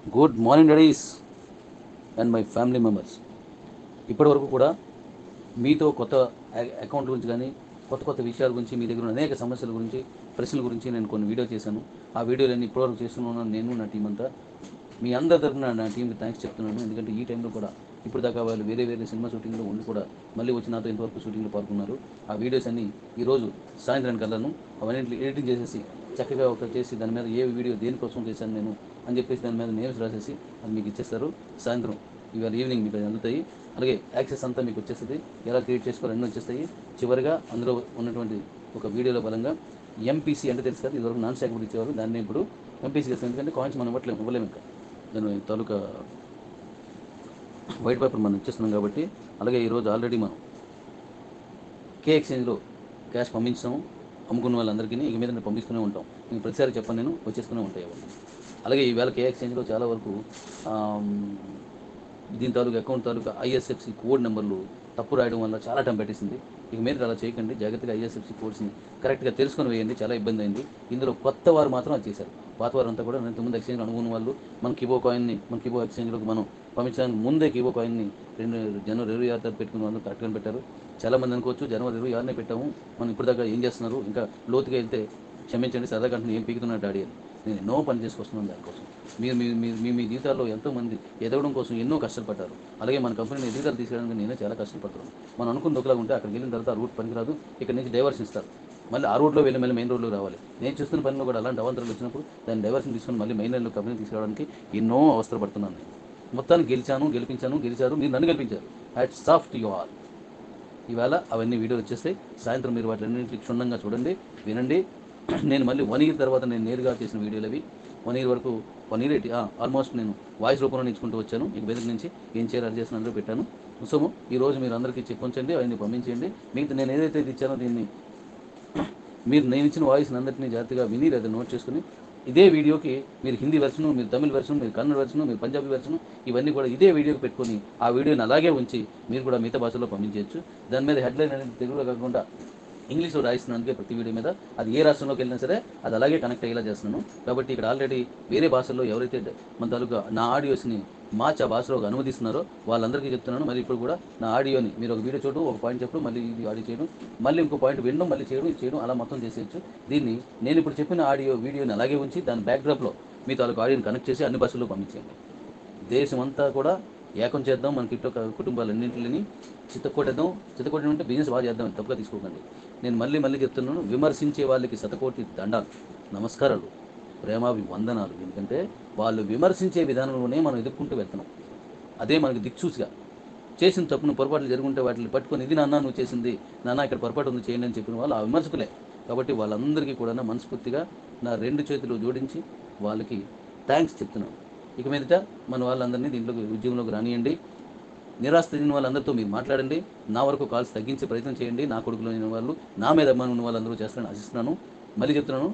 good morning daddies and my family members ఇప్పటివరకు కూడా మీతో కొత్త అ- అకౌంట్ గురించి కానీ కొత్త కొత్త విషయాల గురించి మీ దగ్గర ఉన్న అనేక సమస్యల గురించి ప్రశ్నల గురించి నేను కొన్ని వీడియో చేశాను ఆ వీడియోలన్నీ ఇప్పటివరకు చేస్తున్నాను నేను నా టీం అంతా మీ అందరి తరపున నా టీంకి థ్యాంక్స్ చెప్తున్నాను ఎందుకంటే ఈ టైంలో కూడా ఇప్పుడు దాకా వాళ్ళు వేరే వేరే సినిమా షూటింగ్లో ఉండి కూడా మళ్ళీ వచ్చి నాతో ఇంతవరకు షూటింగ్లో పాల్గొన్నారు ఆ వీడియోస్ అన్ని ఈరోజు సాయంత్రం కల్లాను అవన్నీ ఎడిటింగ్ చేసేసి చక్కగా ఒక చేసి దాని మీద ఏ వీడియో దేనికోసం చేశాను నేను అని చెప్పేసి దాని మీద నేమ్స్ రాసేసి అది మీకు ఇచ్చేస్తారు సాయంత్రం ఇవాళ ఈవినింగ్ మీకు అది అందుతాయి అలాగే యాక్సెస్ అంతా మీకు వచ్చేస్తుంది ఎలా క్రియేట్ చేసుకోవాలి అన్నీ వచ్చేస్తాయి చివరిగా అందులో ఉన్నటువంటి ఒక వీడియోలో బలంగా ఎంపీసీ అంటే తెలుసు కదా ఇదివరకు నాన్ స్టాక్ ఇచ్చేవారు దాన్ని ఇప్పుడు ఎంపీసీ చేస్తాం ఎందుకంటే కాయిన్స్ మనం ఇవ్వట్లేము ఇవ్వలేము ఇంకా దాని తాలూకా వైట్ పేపర్ మనం ఇచ్చేస్తున్నాం కాబట్టి అలాగే ఈరోజు ఆల్రెడీ మనం కే ఎక్స్చేంజ్లో క్యాష్ పంపించాము అమ్ముకున్న వాళ్ళందరికీ ఇక మీద నేను పంపిస్తూనే ఉంటాం నేను ప్రతిసారి చెప్పను నేను వచ్చేస్తూనే ఉంటాయి అవన్నీ అలాగే ఈవేళ కే ఎక్స్చేంజ్లో చాలా వరకు ఆమ్, దీని తాలూకు అకౌంట్ తాలూకా ఐఎస్ఎఫ్సి కోడ్ నెంబర్లు తప్పు రాయడం వల్ల చాలా టైం పెట్టేసింది ఇక మీద అలా చేయకండి జాగ్రత్తగా ఐఎస్ఎఫ్సి కోడ్స్ని కరెక్ట్గా తెలుసుకొని వేయండి చాలా ఇబ్బంది అయింది ఇందులో కొత్త వారు మాత్రం అది చేశారు పాత వారు అంతా కూడా నేను తొమ్మిది ఎక్స్చేంజ్ అనుకున్న వాళ్ళు మన కిబో కాయిన్ని మన కిబో ఎక్స్చేంజ్లోకి మనం పంపించడానికి ముందే కిబో కాయిన్ని రెండు జనవరి ఇరవై ఆరు తారీఖు పెట్టుకున్న వాళ్ళు కరెక్ట్గా పెట్టారు చాలా మంది అనుకోవచ్చు జనవరి ఇరవై ఆరునే పెట్టాము మనం ఇప్పటిదాకా ఏం చేస్తున్నారు ఇంకా లోతుగా వెళ్తే క్షమించండి సరదాగా అంటే ఏం పీకుతున్నట్టు డాడీ అని నేను ఎన్నో పని చేసుకొస్తున్నాను దానికోసం మీరు మీ మీ మీ మీ జీవితాల్లో ఎంతో మంది ఎదగడం కోసం ఎన్నో కష్టపడ్డారు అలాగే మన కంపెనీని ఎదుగుదల తీసుకెళ్ళడానికి నేనే చాలా కష్టపడుతున్నాను మనం అనుకున్న ఒకలాగా ఉంటే అక్కడికి వెళ్ళిన తర్వాత ఆ రూట్ పనికిరాదు ఇక్కడ నుంచి డైవర్షన్ ఇస్తారు మళ్ళీ ఆ రోడ్లో వెళ్ళి మళ్ళీ మెయిన్ రోడ్లో రావాలి నేను చూస్తున్న పనిలో కూడా అలాంటి అవాంతరాలు వచ్చినప్పుడు దాన్ని డైవర్షన్ తీసుకొని మళ్ళీ మెయిన్ లైన్లో కంపెనీ తీసుకురావడానికి ఎన్నో అవసరపడుతున్నాను నేను మొత్తాన్ని గెలిచాను గెలిపించాను గెలిచారు మీరు నన్ను గెలిపించారు హ్యాట్ సాఫ్ట్ యు ఆల్ ఈవేళ అవన్నీ వీడియోలు వచ్చేస్తాయి సాయంత్రం మీరు వాటిని క్షుణ్ణంగా చూడండి వినండి నేను మళ్ళీ వన్ ఇయర్ తర్వాత నేను నేరుగా చేసిన వీడియోలు అవి వన్ ఇయర్ వరకు వన్ ఇయర్ ఆల్మోస్ట్ నేను వాయిస్ రూపంలో నేర్చుకుంటూ వచ్చాను ఇక బెదిరి నుంచి ఏం చేయాలి అది చేసిన అందరూ పెట్టాను సో ఈ రోజు మీరు అందరికీ చెప్పించండి అవన్నీ పంపించండి మిగతా నేను ఏదైతే ఇది ఇచ్చానో దీన్ని మీరు నేను ఇచ్చిన వాయిస్ని అందరినీ జాగ్రత్తగా విని లేదా నోట్ చేసుకుని ఇదే వీడియోకి మీరు హిందీ వెర్షను మీరు తమిళ వెర్షను మీరు కన్నడ వెర్షను మీరు పంజాబీ వెర్షను ఇవన్నీ కూడా ఇదే వీడియోకి పెట్టుకొని ఆ వీడియోని అలాగే ఉంచి మీరు కూడా మిగతా భాషలో పంపించవచ్చు దాని మీద హెడ్లైన్ అనేది తెలుగులో కాకుండా ఇంగ్లీష్లో రాయిస్తున్నందుకే ప్రతి వీడియో మీద అది ఏ రాష్ట్రంలోకి వెళ్ళినా సరే అది అలాగే కనెక్ట్ అయ్యేలా చేస్తున్నాను కాబట్టి ఇక్కడ ఆల్రెడీ వేరే భాషల్లో ఎవరైతే మన తాలూకా నా ఆడియోస్ని మార్చి ఆ భాషలోకి అనువదిస్తున్నారో వాళ్ళందరికీ చెప్తున్నాను మరి ఇప్పుడు కూడా నా ఆడియోని మీరు ఒక వీడియో చూడడం ఒక పాయింట్ చెప్పడం మళ్ళీ ఇది ఆడియో చేయడం మళ్ళీ ఇంకో పాయింట్ వినడం మళ్ళీ చేయడం ఇది చేయడం అలా మొత్తం చేసేయచ్చు దీన్ని నేను ఇప్పుడు చెప్పిన ఆడియో వీడియోని అలాగే ఉంచి దాని బ్యాక్డ్రాప్లో మీ తాలూకా ఆడియోని కనెక్ట్ చేసి అన్ని భాషల్లో పంపించేయండి దేశమంతా కూడా ఏకం చేద్దాం మన కిట్టో కుటుంబాలన్నింటిని చిత్తకొట్టేద్దాం చిత్తకొట్టడం అంటే బిజినెస్ బాగా చేద్దాం తప్పుగా తీసుకోకండి నేను మళ్ళీ మళ్ళీ చెప్తున్నాను విమర్శించే వాళ్ళకి శతకోటి దండాలు నమస్కారాలు ప్రేమాభి వందనాలు ఎందుకంటే వాళ్ళు విమర్శించే విధానంలోనే మనం ఎదుర్కొంటూ వెళ్తున్నాం అదే మనకి దిక్సూచిగా చేసిన తప్పును పొరపాట్లు జరుగుంటే వాటిని పట్టుకొని ఇది నాన్న నువ్వు చేసింది నాన్న ఇక్కడ పొరపాటు ఉంది చేయండి అని చెప్పిన వాళ్ళు ఆ విమర్శకులే కాబట్టి వాళ్ళందరికీ కూడా నా మనస్ఫూర్తిగా నా రెండు చేతులు జోడించి వాళ్ళకి థ్యాంక్స్ చెప్తున్నాను ఇక మీదట మన వాళ్ళందరినీ దీంట్లోకి ఉద్యోగంలోకి రానియండి నిరాశ చెందిన వాళ్ళందరితో మీరు మాట్లాడండి నా వరకు కాల్స్ తగ్గించే ప్రయత్నం చేయండి నా కొడుకులో ఉన్న వాళ్ళు నా మీద అభిమానం ఉన్న వాళ్ళందరూ చేస్తారని ఆశిస్తున్నాను మళ్ళీ చెప్తున్నాను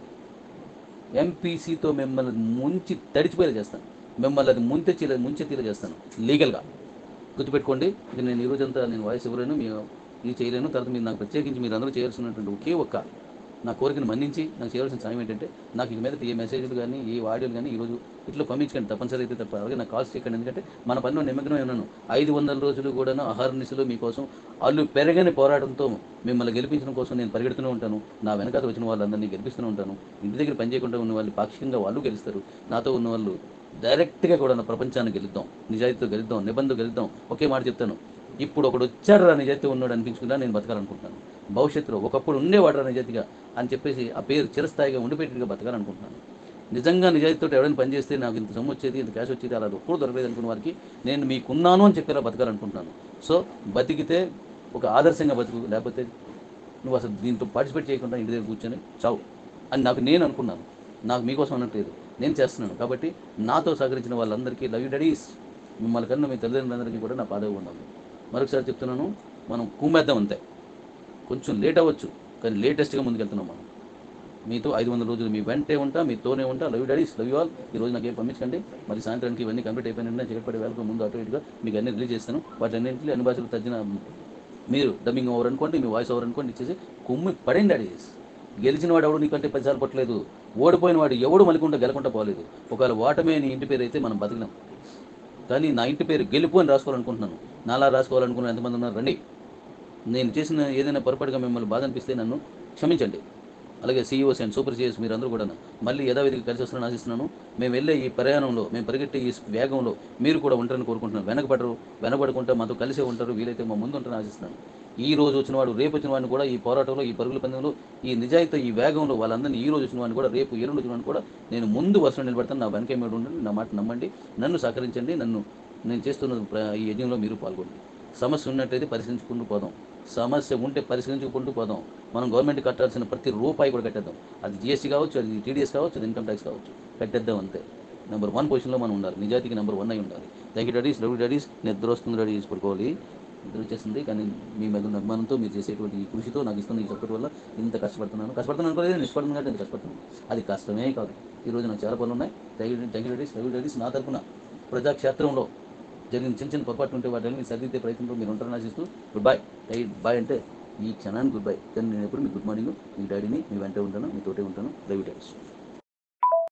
ఎంపీసీతో మిమ్మల్ని ముంచి తడిచిపోయేలా చేస్తాను మిమ్మల్ని అది ముంచెత్తిలా ముంచెత్తిలా చేస్తాను లీగల్గా గుర్తుపెట్టుకోండి ఇది నేను ఈ రోజంతా నేను వాయిస్ ఇవ్వలేను మీ ఇది చేయలేను తర్వాత మీరు నాకు ప్రత్యేకించి మీరు అందరూ చేయాల్సినటువంటి ఒకే ఒక్క నా కోరికను మన్నించి నాకు చేయవలసిన సాయం ఏంటంటే నాకు ఇక మీద ఏ మెసేజ్లు కానీ ఏ ఆడియోలు కానీ ఈరోజు ఇట్లా పంపించకండి తప్పనిసరి అయితే తప్ప అలాగే నాకు కాల్స్ చేయకండి ఎందుకంటే మన పనిలో నిమగ్నమై ఉన్నాను ఐదు వందల రోజులు కూడా అహర్నిశలు మీకోసం అల్లు పెరగని పోరాటంతో మిమ్మల్ని గెలిపించడం కోసం నేను పరిగెడుతూనే ఉంటాను నా వెనకాల వచ్చిన వాళ్ళందరినీ గెలిపిస్తూనే ఉంటాను ఇంటి దగ్గర పని చేయకుండా ఉన్న వాళ్ళు పాక్షికంగా వాళ్ళు గెలుస్తారు నాతో ఉన్న వాళ్ళు డైరెక్ట్గా కూడా నా ప్రపంచాన్ని గెలుద్దాం నిజాయితీతో గెలుద్దాం నిబంధన గెలుద్దాం ఒకే మాట చెప్తాను ఇప్పుడు ఒకడు వచ్చాడు రా నిజాయితీ ఉన్నాడు అనిపించుకున్నా నేను బతకాలనుకుంటున్నాను భవిష్యత్తులో ఒకప్పుడు ఉండేవాడు రా నిజాయితీగా అని చెప్పేసి ఆ పేరు చిరస్థాయిగా ఉండిపెట్టిగా బతకాలనుకుంటున్నాను నిజంగా నిజాయితీతో ఎవరైనా పని చేస్తే నాకు ఇంత సొమ్ము వచ్చేది ఇంత క్యాష్ వచ్చేది అలా ఎప్పుడు దొరకలేదు అనుకున్న వారికి నేను మీకున్నాను అని చెప్పేలా బతకాలనుకుంటున్నాను సో బతికితే ఒక ఆదర్శంగా బతుకు లేకపోతే నువ్వు అసలు దీంట్లో పార్టిసిపేట్ చేయకుండా ఇంటి దగ్గర కూర్చొని చావు అని నాకు నేను అనుకున్నాను నాకు మీకోసం అన్నట్లేదు నేను చేస్తున్నాను కాబట్టి నాతో సహకరించిన వాళ్ళందరికీ లవ్ యూ డడీస్ మిమ్మల్ని కన్నా మీ తల్లిదండ్రులందరికీ కూడా నా పాదవి ఉన్నాను మరొకసారి చెప్తున్నాను మనం కుమ్మేద్దాం అంతే కొంచెం లేట్ అవ్వచ్చు కానీ లేటెస్ట్గా ముందుకెళ్తున్నాం మనం మీతో ఐదు వందల రోజులు మీ వెంటే ఉంటా మీతోనే ఉంటా love you daddies love you all ఈ రోజు నాకేం పంపించకండి మరి సాయంత్రానికి ఇవన్నీ కంప్లీట్ అయిపోయిన చికట్పడి వేలకు ముందు అటు ఇటుగా మీకు అన్ని రిలీజ్ చేస్తాను వాటి అన్ని భాషలు తగ్గిన మీరు డబ్బింగ్ ఓవర్ అనుకోండి మీ వాయిస్ ఓవర్ అనుకోండి ఇచ్చేసి కుమ్మి పడండి డాడీస్ గెలిచిన వాడు ఎవడు నీకంటే పదిసార్లు పట్టలేదు ఓడిపోయిన వాడు ఎవడు మలికుండా గెలకుండా పోలేదు ఒకవేళ ఓటమే నీ ఇంటి పేరు అయితే మనం బతికినాం కానీ నా ఇంటి పేరు గెలుపు అని రాసుకోవాలనుకుంటున్నాను నాలా రాసుకోవాలనుకున్న ఎంతమంది ఉన్నారు రండి నేను చేసిన ఏదైనా పొరపాటుగా మిమ్మల్ని బాధ అనిపిస్తే నన్ను క్షమించండి అలాగే సీఈఓస్ అండ్ సూపర్ సీఈఓస్ మీరు అందరూ కూడా మళ్ళీ యథావిధిగా కలిసి వస్తారని ఆశిస్తున్నాను మేము వెళ్ళే ఈ ప్రయాణంలో మేము పరిగెట్టే ఈ వేగంలో మీరు కూడా ఉంటారని కోరుకుంటున్నాను వెనకబడరు వెనకబడకుండా మాతో కలిసే ఉంటారు వీలైతే మా ముందు ఉంటారని ఆశిస్తున్నాను ఈ రోజు వచ్చిన వాడు రేపు వచ్చిన వాడిని కూడా ఈ పోరాటంలో ఈ పరుగుల పందెంలో ఈ నిజాయితీ ఈ వేగంలో వాళ్ళందరినీ ఈ రోజు వచ్చిన వాడిని కూడా రేపు ఎల్లుండి వచ్చిన వాడిని కూడా నేను ముందు వరుసలో నిలబడతాను నా వెనకే మీద ఉండండి నా మాట నమ్మండి నన్ను సహకరించండి నన్ను నేను చేస్తున్న ప్ర- ఈ యజ్ఞంలో మీరు పాల్గొండి సమస్య ఉన్నట్టయితే పరిశీలించుకుంటూ పోదాం సమస్య ఉంటే పరిశీలించుకుంటూ పోదాం మనం గవర్నమెంట్ కట్టాల్సిన ప్రతి రూపాయి కూడా కట్టేద్దాం అది జిఎస్టీ కావచ్చు అది టీడీఎస్ కావచ్చు అది ఇన్కమ్ ట్యాక్స్ కావచ్చు కట్టేద్దాం అంతే నెంబర్ వన్ పొజిషన్లో మనం ఉండాలి నిజాయితీకి నెంబర్ వన్ అయి ఉండాలి thank you daddies love daddies నిద్ర వస్తుంది రెడీ చేసి పడుకోవాలి నిద్ర వచ్చేసింది కానీ మీ మీద ఉన్న అభిమానంతో మీరు చేసేటువంటి ఈ కృషితో నాకు ఇస్తున్న ఈ సపోర్ట్ వల్ల ఇంత కష్టపడుతున్నాను కష్టపడుతున్నాను అనుకోలేదు నిష్పడుతుంది కాబట్టి ఇంత కష్టపడుతున్నాను అది కష్టమే కాదు ఈ రోజు నాకు చాలా పనులు ఉన్నాయి thank you thank you daddies love daddies నా తరపున ప్రజాక్షేత్రంలో జరిగిన చిన్న చిన్న పొరపాట్లు ఉంటే వాటిని మీరు సరిదిద్దే ప్రయత్నంలో మీరు ఉంటారని ఆశిస్తూ గుడ్ బై బాయ్ అంటే ఈ క్షణానికి గుడ్ బై కానీ నేను ఎప్పుడు మీ గుడ్ మార్నింగ్ మీ డాడీని మీ వెంటే ఉంటాను మీతోటే ఉంటాను లవ్ డాడీస్